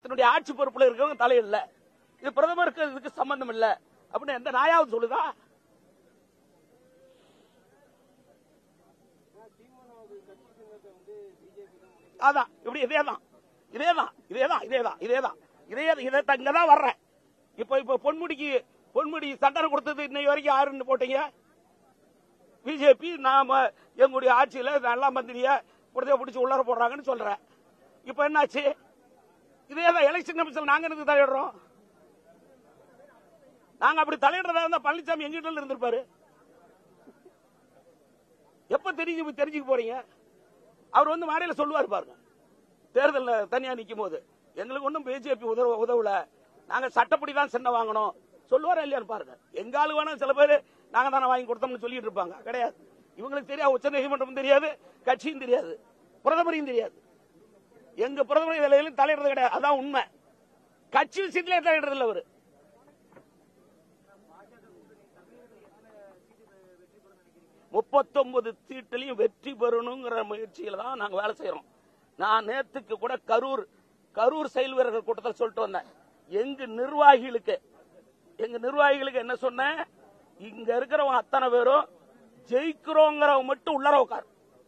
தமிழகத்தினுடைய ஆட்சி பொறுப்புல இருக்கிறவங்க தலையிடல இது பிரதமருக்கு இதுக்கு சம்பந்தம் இல்ல அப்படின்னு எந்த நாயாவது சொல்லுதா அதான் இப்படி இதேதான் இதேதான் இதேதான் இதேதான் இதேதான் இதே இதே தங்க தான் வர்றேன் இப்ப இப்ப பொன்முடிக்கு பொன்முடி தண்டனை கொடுத்தது இன்னைக்கு வரைக்கும் யாருன்னு போட்டீங்க பிஜேபி நாம எங்களுடைய ஆட்சியில நல்லா மந்திரிய புடிச்ச பிடிச்சி உள்ளார போடுறாங்கன்னு சொல்றேன் இப்ப என்னாச்சு இதே தான் எலெக்ஷன் கமிஷன் நாங்க எனக்கு தலையிடுறோம் நாங்க அப்படி தலையிடுறதா இருந்தா பழனிசாமி எங்கிட்ட இருந்திருப்பாரு எப்ப தெரிஞ்சு தெரிஞ்சுக்க போறீங்க அவர் வந்து மாடையில சொல்லுவார் பாருங்க தேர்தல்ல தனியா நிக்கும் போது எங்களுக்கு ஒன்றும் பிஜேபி உதவ உதவல நாங்க சட்டப்படி தான் சின்ன வாங்கணும் சொல்லுவாரா இல்லையான்னு பாருங்க எங்க ஆளு வேணா சில பேர் நாங்க தானே வாங்கி கொடுத்தோம்னு சொல்லிட்டு இருப்பாங்க கிடையாது இவங்களுக்கு தெரியாது உச்ச நீதிமன்றம் தெரியாது கட்சியும் தெரியாது பிரதமரையும் தெரியாது எங்க பிரதமர் வேலையிலும் தலையிடுறது கிடையாது அதான் உண்மை கட்சி விஷயத்திலே தலையிடுறது இல்ல அவரு முப்பத்தொன்பது சீட்டிலையும் வெற்றி பெறணுங்கிற முயற்சியில தான் நாங்க வேலை செய்யறோம் நான் நேத்துக்கு கூட கரூர் கரூர் செயல் வீரர்கள் கூட்டத்தில் சொல்லிட்டு வந்தேன் எங்க நிர்வாகிகளுக்கு எங்க நிர்வாகிகளுக்கு என்ன சொன்னேன் இங்க இருக்கிறவங்க அத்தனை பேரும் ஜெயிக்கிறோங்கிறவங்க மட்டும் உள்ளர உட்கார்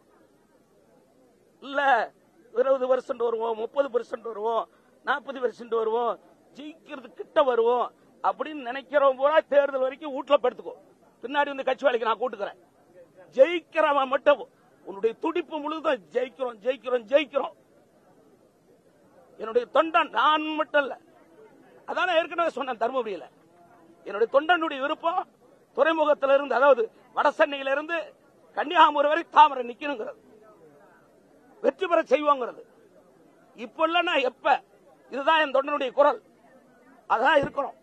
இல்ல இருபது பர்சன்ட் வருவோம் முப்பது பர்சன்ட் வருவோம் நாற்பது பர்சன்ட் வருவோம் ஜெயிக்கிறது கிட்ட வருவோம் அப்படின்னு நினைக்கிறவங்க பூரா தேர்தல் வரைக்கும் வீட்டுல படுத்துக்கோ பின்னாடி வந்து கட்சி வேலைக்கு நான் கூட்டுக்கிறேன் ஜெயிக்கிறவன் மட்டும் உன்னுடைய துடிப்பு முழுதும் ஜெயிக்கிறோம் ஜெயிக்கிறோம் ஜெயிக்கிறோம் என்னுடைய தொண்டன் நான் மட்டும் இல்ல அதான் ஏற்கனவே சொன்னேன் தருமபுரியில என்னுடைய தொண்டனுடைய விருப்பம் துறைமுகத்தில இருந்து அதாவது வடசென்னையில இருந்து கன்னியாகுமரி வரை தாமரை நிக்கணுங்கிறது வெற்றி பெற செய்வோங்கிறது இப்ப இல்லைன்னா எப்ப இதுதான் என் தொண்டனுடைய குரல் அதான் இருக்கிறோம்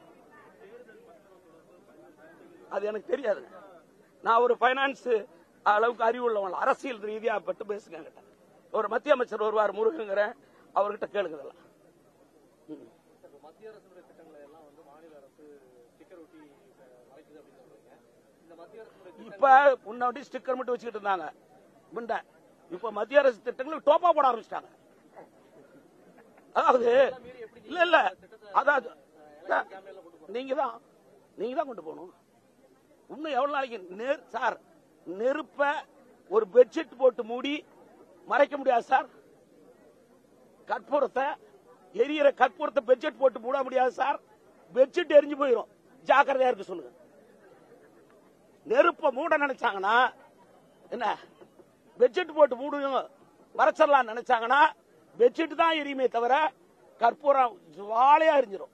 அது எனக்கு தெரியாது நான் ஒரு பைனான்ஸ் அளவுக்கு அறிவு உள்ளவன் அரசியல் ரீதியா பட்டு பேசுங்க என்கிட்ட. ஒரு மத்திய அமைச்சர் வருவார் முருகங்கிற அவர்கிட்ட கேளுங்க இதெல்லாம் இப்ப மத்திய அரசுடைய திட்டங்களை எல்லாம் வந்து மாநில அரசு ஸ்டிக்கர் ஒட்டி அஹ், மறைக்குது அப்படின்னு சொல்றீங்க இந்த மத்திய அரசுடைய இப்ப முன்னாடி ஸ்டிக்கர் மட்டும் வச்சுக்கிட்டு இருந்தாங்க முன்ன இப்ப மத்திய அரசு திட்டங்கள் டோப்பா போட ஆரம்பிச்சிட்டாங்க அதாவது இல்ல இல்ல அதாவது நீங்க தான் நீங்க தான் கொண்டு போகணும் இன்னும் எவ்வளவு நாளைக்கு நெரு சார் நெருப்ப ஒரு பெட்ஷீட் போட்டு மூடி மறைக்க முடியாது சார் கற்பூரத்தை எரியற கற்பூரத்தை பெட்ஷீட் போட்டு மூட முடியாது சார் பெட்ஷீட் எரிஞ்சு போயிடும் ஜாக்கிரதையா இருக்கு சொல்லுங்க நெருப்ப மூட நினைச்சாங்கன்னா என்ன பெட்ஷீட் போட்டு மூடுங்க மறைச்சிடலாம் நினைச்சாங்கன்னா பெட்ஷீட் தான் எரியுமே தவிர கற்பூரம் ஜுவாலையா எரிஞ்சிரும்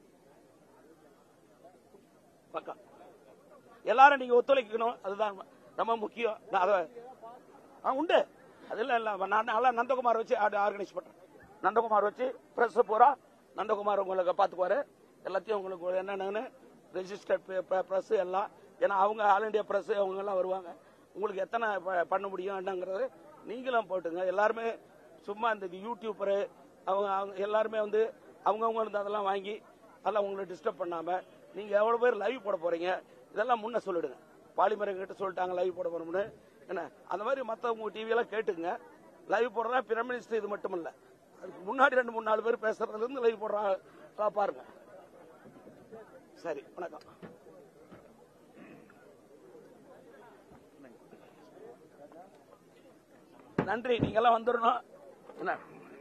பக்கம் எல்லாரும் நீங்க ஒத்துழைக்கணும் அதுதான் ரொம்ப முக்கியம் நான் அதை ஆ, உண்டு அதெல்லாம் இல்ல நான் நல்லா நந்தகுமார் வச்சு ஆர்கனைஸ் பண்றேன் நந்தகுமார் வச்சு பிரஸ் பூரா நந்தகுமார் உங்களுக்கு பாத்துக்குவாரு எல்லாத்தையும் உங்களுக்கு என்னென்னு ரெஜிஸ்டர்ட் பிரஸ் எல்லாம் ஏன்னா அவங்க ஆல் இண்டியா பிரஸ் அவங்க எல்லாம் வருவாங்க உங்களுக்கு எத்தனை ப- பண்ண முடியும் என்னங்கிறது நீங்களும் போட்டுங்க எல்லாருமே சும்மா இந்த யூடியூபரு அவங்க அவங்க எல்லாருமே வந்து அவங்கவுங்க இருந்து அதெல்லாம் வாங்கி அதெல்லாம் உங்களை டிஸ்டர்ப் பண்ணாம நீங்க எவ்வளவு பேர் லைவ் போட போறீங்க இதெல்லாம் முன்ன சொல்லிடுங்க பாலிமரம் கிட்ட சொல்லிட்டாங்க லைவ் போட போறோம்னு என்ன அந்த மாதிரி மத்தவங்க டிவி எல்லாம் கேட்டுங்க லைவ் போடுறா பிரைம் மினிஸ்டர் இது மட்டும் இல்ல அதுக்கு முன்னாடி ரெண்டு மூணு நாலு பேர் பேசுறதுல இருந்து லைவ் போடுறா பாருங்க சரி வணக்கம் நன்றி நீங்க எல்லாம் வந்துடணும் என்ன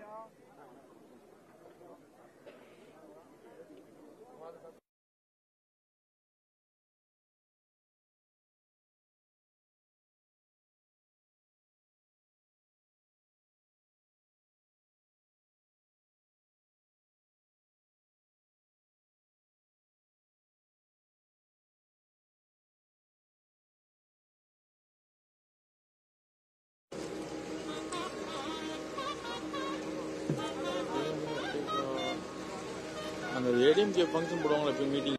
அந்த ஏடிஎம்கே ஃபங்க்ஷன் போடுவாங்களா இப்போ மீட்டிங்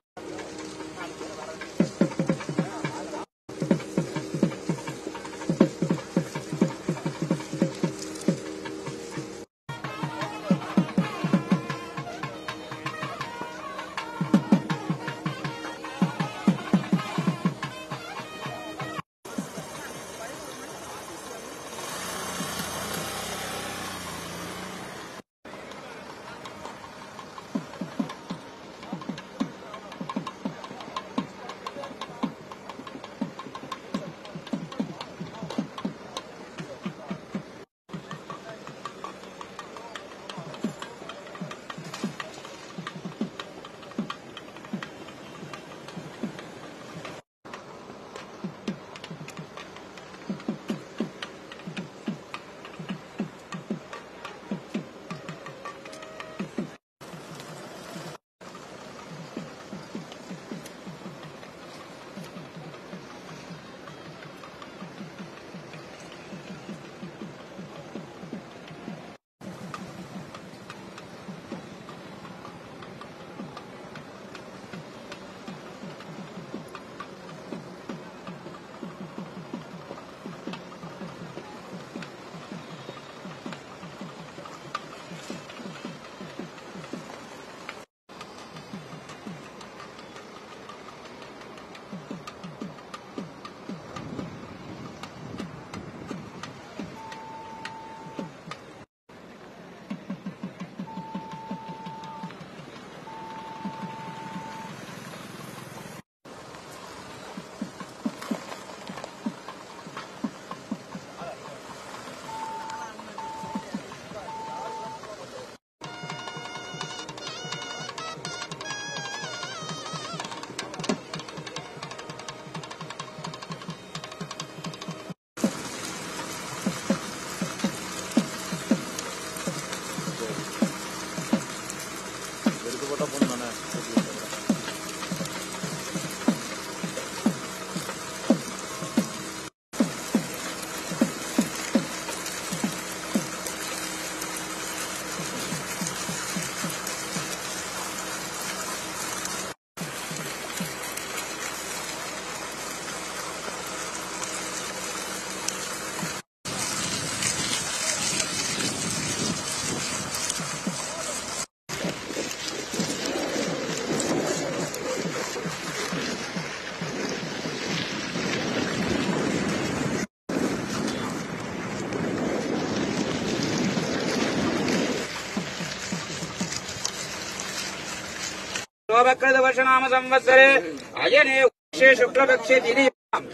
शोभकृत वर्षनाम संवत्सरे अयने वर्षे शुक्लपक्षे दिने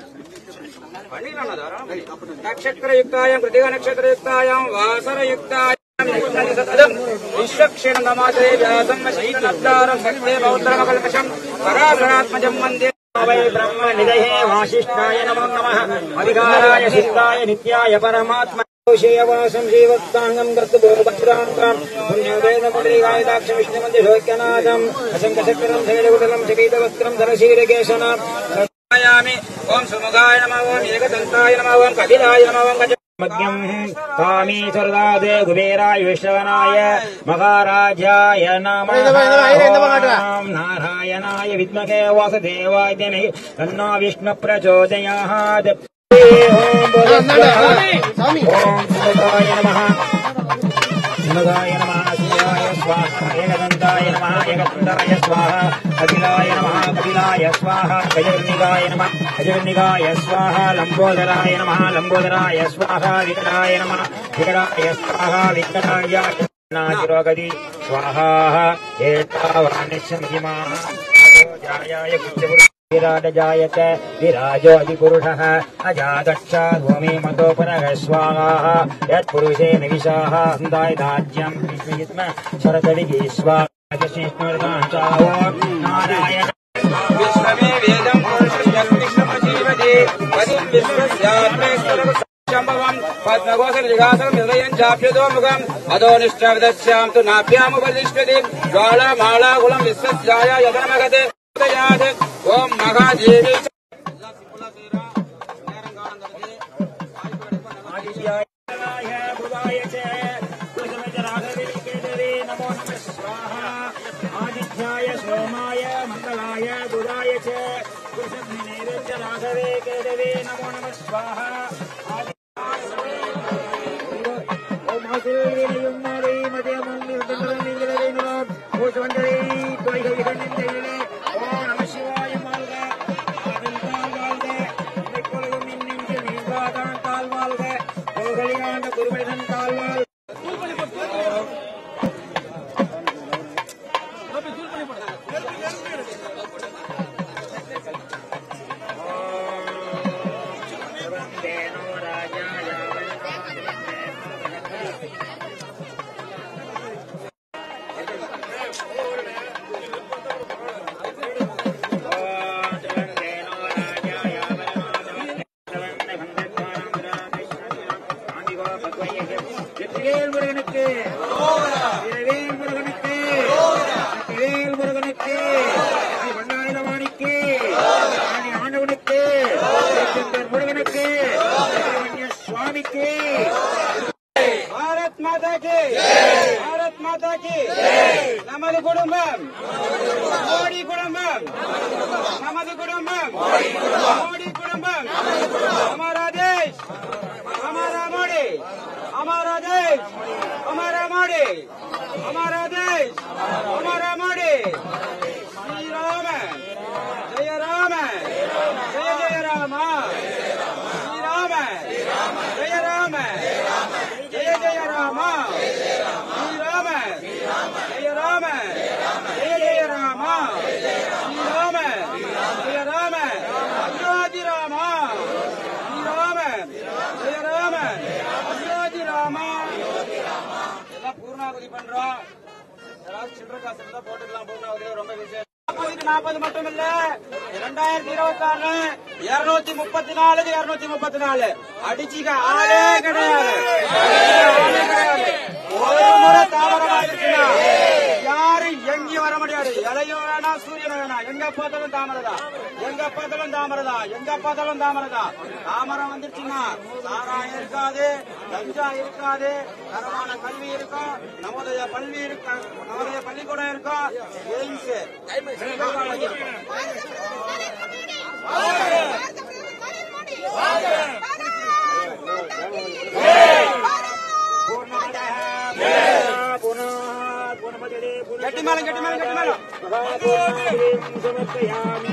नक्षत्रयुक्तायां कृतिका नक्षत्रयुक्तायां वासरयुक्तायां विश्वक्षेण नमासे व्यासं शैतनब्दारं भक्ते बौद्धरमकल्मषम् पराशरात्मजं वन्दे वै ब्रह्म निधये वासिष्ठाय नमो नमः अधिकाराय सिद्धाय नित्याय परमात्मा वासं जीवत्ताङ्गम् कर्तुभोपत्रान्ताम् पुण्यवेदपुण्डरीकायदाक्ष विष्णुमन्दिरोक्यनाथम् असङ्कचक्रम् शैलकुटलम् चकीतवस्त्रम् धनशीलकेशनाम् यामि ओम सुमुखाय नमः ओम एकदन्ताय नमः ओम कपिलाय नमः ओम गज मग्यम् कामीश्वरदादे कुबेराय विश्वनाय महाराजाय नमः ओम नारायणाय विद्महे वासुदेवाय धीमहि तन्नो विष्णु प्रचोदयात् ओम सुमुखाय नमः सुमुखाय नमः शिवाय स्वाहा एकदन्ताय नमः एकदन्ताय स्वाहा कपिलाय नमः कपिलाय स्वाहा गजवर्णिकाय नमः गजवर्णिकाय स्वाहा लम्बोदराय नमः लम्बोदराय स्वाहा विकटाय नमः विकटाय स्वाहा विकटाय नाजिरोगति स्वाहा एतावानिशमिमाः जायाय कुञ्जपुरुष विराट जायत विराजो अधिपुरुषः अजागच्छा भूमि मतो पुनः स्वाहा यत्पुरुषेण विशाः हन्दाय दाज्यम् विश्वजित्म शरदडिगे स्वाहा नारायण विश्वमे वेदम् पुरुषयन्विश्वमजीवति पदिम् विश्वस्यात्मेश्वरम् शम्भवम् पद्मघोषनिघासम् हृदयम् चाप्यतो मुखम् अधो निष्ठाविदस्याम् तु नाभ्यामुपदिष्टति ज्वालामालाकुलम् विश्वस्याय यदनमगते यात् ओम् महादेवी आदित्याय सोमाय मङ्गलाय बुधाय च पुरुषनैवेद्य राघवे केदवे नमो नमः स्वाहा குருமனிதன் தாழ்வாள் वन्देनो राजाय வெற்றிவேல் முருகனுக்கு வீரவேல் முருகனுக்கு வெற்றிவேல் முருகனுக்கு ஆதி வண்ணாயிரவாணிக்கு ஆதி ஆண்டவனுக்கு திருச்செந்தூர் முருகனுக்கு சுப்பிரமணிய சுவாமிக்கு பாரத் மாதா கி பாரத் மாதா கி நமது குடும்பம் மோடி குடும்பம் நமது குடும்பம் மோடி குடும்பம் हमारा देश हमारा मोदी हमारा देश हमारा मोदी हमारा देश हमारा मोदी श्री राम जय राम जय जय राम श्री राम जय राम जय जय राम श्री राम जय राम जय जय राम श्री राम जय राम अयोध्या राम श्री राम जय राम அயோத்தி ராமா எல்லாம் பூர்ணாகுதி பண்றோம் ஏதாவது சில்லற காசு இருந்தா போட்டுக்கலாம் பூர்ணாகுதி ரொம்ப விசேஷம் நாற்பதுக்கு நாற்பது மட்டும் இல்ல இரண்டாயிரத்தி இருபத்தி ஆறு இருநூத்தி முப்பத்தி நாலுக்கு இருநூத்தி முப்பத்தி நாலு அடிச்சுக்க ஆளே கிடையாது ஆளே கிடையாது ஒரு முறை தாவரம் வந்துச்சுன்னா யாரும் எங்கேயும் வர முடியாது இலையும் வேணாம் சூரியனும் வேணாம் எங்க பார்த்தாலும் தாமரதா எங்க பார்த்தாலும் தாமரதா எங்க பார்த்தாலும் தாமரதா தாமரம் வந்துருச்சுன்னா சாராயம் இருக்காது கஞ்சா இருக்காது தரமான கல்வி இருக்கும் நவோதய பள்ளி இருக்கும் நவோதய பள்ளிக்கூடம் இருக்கும் எய்ம்ஸ் கட்டி மேலம் கட்டி மேலம் கட்டி மேலம் சமர்ப்பயாமி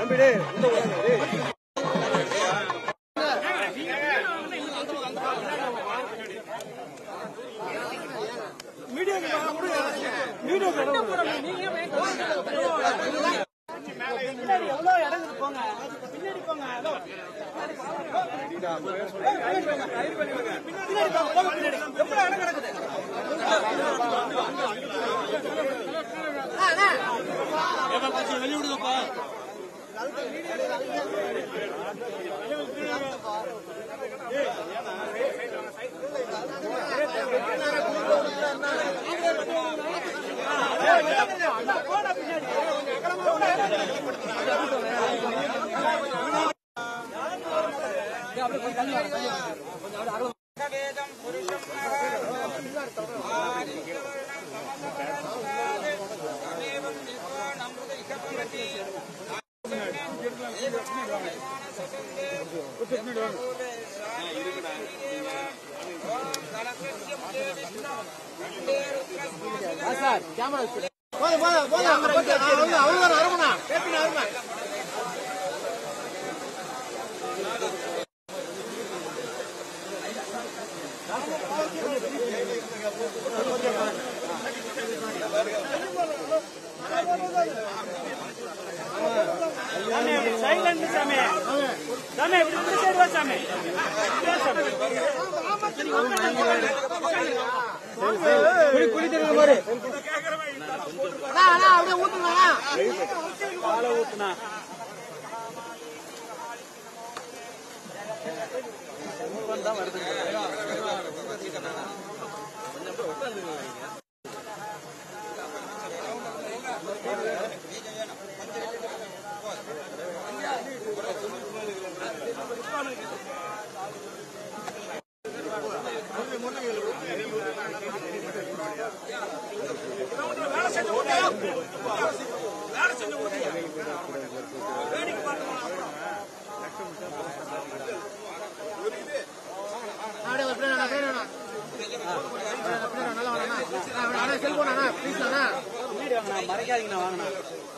சைலண்ட் சாமி சாமி இப்படி இப்படி சைடு வா சாமி மறைக்காதீங்கண்ணா வாங்கண்ணா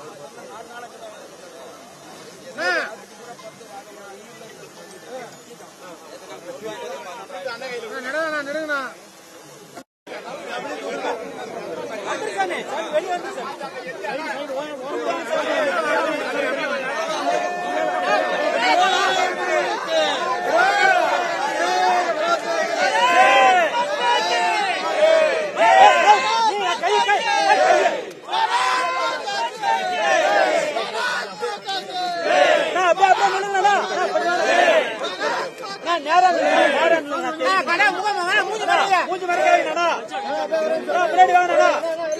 மூஞ்சி மறைக்காதீங்கண்ணா பின்னாடி வாங்கண்ணா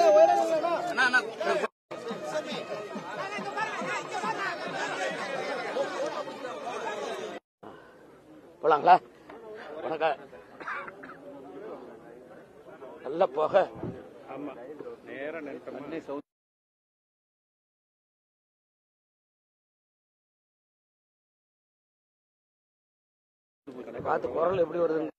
போலாங்களா வணக்கம் நல்ல புகை ஆமா நேரம் நெருக்கமா பார்த்து குரல் எப்படி வருதுன்னு